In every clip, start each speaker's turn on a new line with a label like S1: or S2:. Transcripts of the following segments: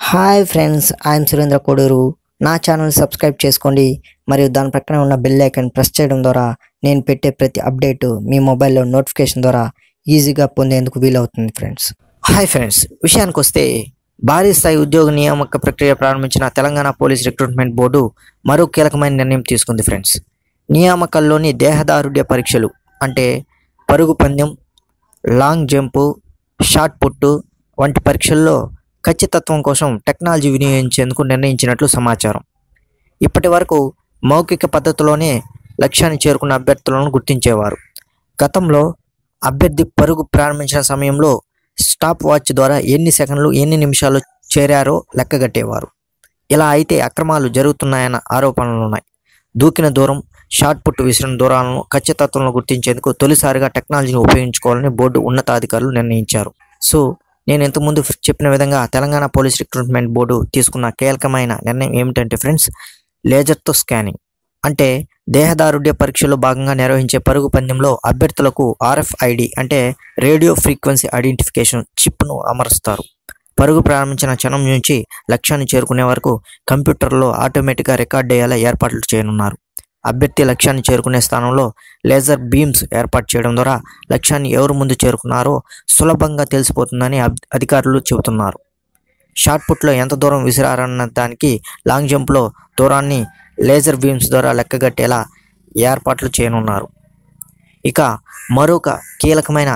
S1: hi friends I'm Surendra Koduru నా channel subscribe చేసుకోండి మరియు దాని ప్రక్కన ఉన్న బెల్ ఐకాన్ ప్రెస్ చేయడం ద్వారా నేను పెట్టే ప్రతి అప్డేట్ మీ మొబైల్లో నోటిఫికేషన్ ద్వారా ఈజీగా పొందేందుకు వీలవుతుంది ఫ్రెండ్స్ హాయ్ ఫ్రెండ్స్ విషయానికి వస్తే భారీ స్థాయి ఉద్యోగ నియామక ప్రక్రియ ప్రారంభించిన తెలంగాణ పోలీస్ రిక్రూట్మెంట్ బోర్డు మరో కీలకమైన నిర్ణయం తీసుకుంది ఫ్రెండ్స్ నియామకాల్లోని దేహదారుఢ్య పరీక్షలు అంటే పరుగు పందెం లాంగ్ జంపు షార్ట్ పుట్టు వంటి పరీక్షల్లో ఖచ్చితత్వం కోసం టెక్నాలజీ వినియోగించేందుకు నిర్ణయించినట్లు సమాచారం ఇప్పటి వరకు మౌఖిక పద్ధతిలోనే లక్ష్యాన్ని చేరుకున్న అభ్యర్థులను గుర్తించేవారు గతంలో అభ్యర్థి పరుగు ప్రారంభించిన సమయంలో స్టాప్ వాచ్ ద్వారా ఎన్ని సెకండ్లు ఎన్ని నిమిషాలు చేరారో లెక్కగట్టేవారు ఇలా అయితే అక్రమాలు జరుగుతున్నాయన్న ఆరోపణలు ఉన్నాయి దూకిన దూరం షార్ట్ పుట్ విసిరిన దూరాలను ఖచ్చితత్వంలో గుర్తించేందుకు తొలిసారిగా టెక్నాలజీని ఉపయోగించుకోవాలని బోర్డు ఉన్నతాధికారులు నిర్ణయించారు సో నేను ఇంతకుముందు చెప్పిన విధంగా తెలంగాణ పోలీస్ రిక్రూట్మెంట్ బోర్డు తీసుకున్న కీలకమైన నిర్ణయం ఏమిటంటే ఫ్రెండ్స్ లేజర్తో స్కానింగ్ అంటే దేహదారుఢ్య పరీక్షలో భాగంగా నిర్వహించే పరుగు పందెంలో అభ్యర్థులకు ఆర్ఎఫ్ఐడి అంటే రేడియో ఫ్రీక్వెన్సీ ఐడెంటిఫికేషన్ చిప్ను అమరుస్తారు పరుగు ప్రారంభించిన క్షణం నుంచి లక్ష్యాన్ని చేరుకునే వరకు కంప్యూటర్లో ఆటోమేటిక్గా రికార్డ్ అయ్యేలా ఏర్పాట్లు చేయనున్నారు అభ్యర్థి లక్ష్యాన్ని చేరుకునే స్థానంలో లేజర్ బీమ్స్ ఏర్పాటు చేయడం ద్వారా లక్ష్యాన్ని ఎవరు ముందు చేరుకున్నారో సులభంగా తెలిసిపోతుందని అబ్- అధికారులు చెబుతున్నారు షార్ట్ పుట్లో ఎంత దూరం విసిరారన్న దానికి లాంగ్ జంప్లో దూరాన్ని లేజర్ బీమ్స్ ద్వారా లెక్కగట్టేలా ఏర్పాట్లు చేయనున్నారు ఇక మరొక కీలకమైన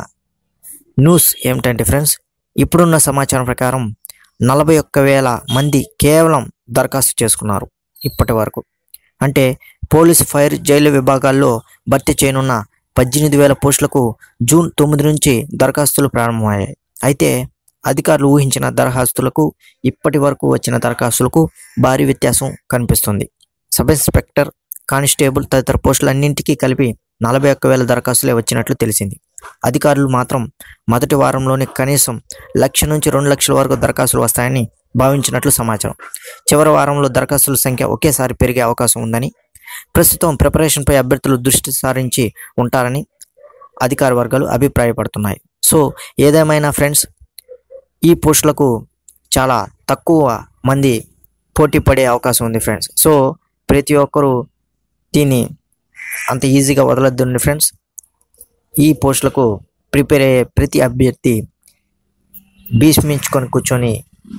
S1: న్యూస్ ఏమిటంటే ఫ్రెండ్స్ ఇప్పుడున్న సమాచారం ప్రకారం నలభై ఒక్క వేల మంది కేవలం దరఖాస్తు చేసుకున్నారు ఇప్పటి వరకు అంటే పోలీస్ ఫైర్ జైలు విభాగాల్లో భర్తీ చేయనున్న పద్దెనిమిది వేల పోస్టులకు జూన్ తొమ్మిది నుంచి దరఖాస్తులు ప్రారంభమయ్యాయి అయితే అధికారులు ఊహించిన దరఖాస్తులకు ఇప్పటి వరకు వచ్చిన దరఖాస్తులకు భారీ వ్యత్యాసం కనిపిస్తుంది సబ్ ఇన్స్పెక్టర్ కానిస్టేబుల్ తదితర పోస్టులన్నింటికీ కలిపి నలభై ఒక్క వేల దరఖాస్తులే వచ్చినట్లు తెలిసింది అధికారులు మాత్రం మొదటి వారంలోనే కనీసం లక్ష నుంచి రెండు లక్షల వరకు దరఖాస్తులు వస్తాయని భావించినట్లు సమాచారం చివరి వారంలో దరఖాస్తుల సంఖ్య ఒకేసారి పెరిగే అవకాశం ఉందని ప్రస్తుతం ప్రిపరేషన్పై అభ్యర్థులు దృష్టి సారించి ఉంటారని అధికార వర్గాలు అభిప్రాయపడుతున్నాయి సో ఏదేమైనా ఫ్రెండ్స్ ఈ పోస్టులకు చాలా తక్కువ మంది పోటీ పడే అవకాశం ఉంది ఫ్రెండ్స్ సో ప్రతి ఒక్కరూ దీన్ని అంత ఈజీగా వదలొద్దండి ఫ్రెండ్స్ ఈ పోస్టులకు ప్రిపేర్ అయ్యే ప్రతి అభ్యర్థి భీష్మించుకొని కూర్చొని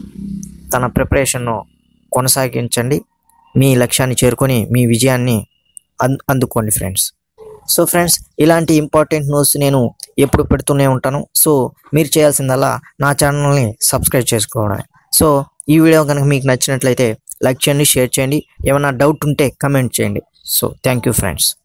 S1: తన ప్రిపరేషన్ను కొనసాగించండి మీ లక్ష్యాన్ని చేరుకొని మీ విజయాన్ని అన్ అందుకోండి ఫ్రెండ్స్ సో ఫ్రెండ్స్ ఇలాంటి ఇంపార్టెంట్ న్యూస్ నేను ఎప్పుడు పెడుతూనే ఉంటాను సో మీరు చేయాల్సిందల్లా నా ఛానల్ని సబ్స్క్రైబ్ చేసుకోవడమే సో ఈ వీడియో కనుక మీకు నచ్చినట్లయితే లైక్ చేయండి షేర్ చేయండి ఏమైనా డౌట్ ఉంటే కమెంట్ చేయండి సో థ్యాంక్ యూ ఫ్రెండ్స్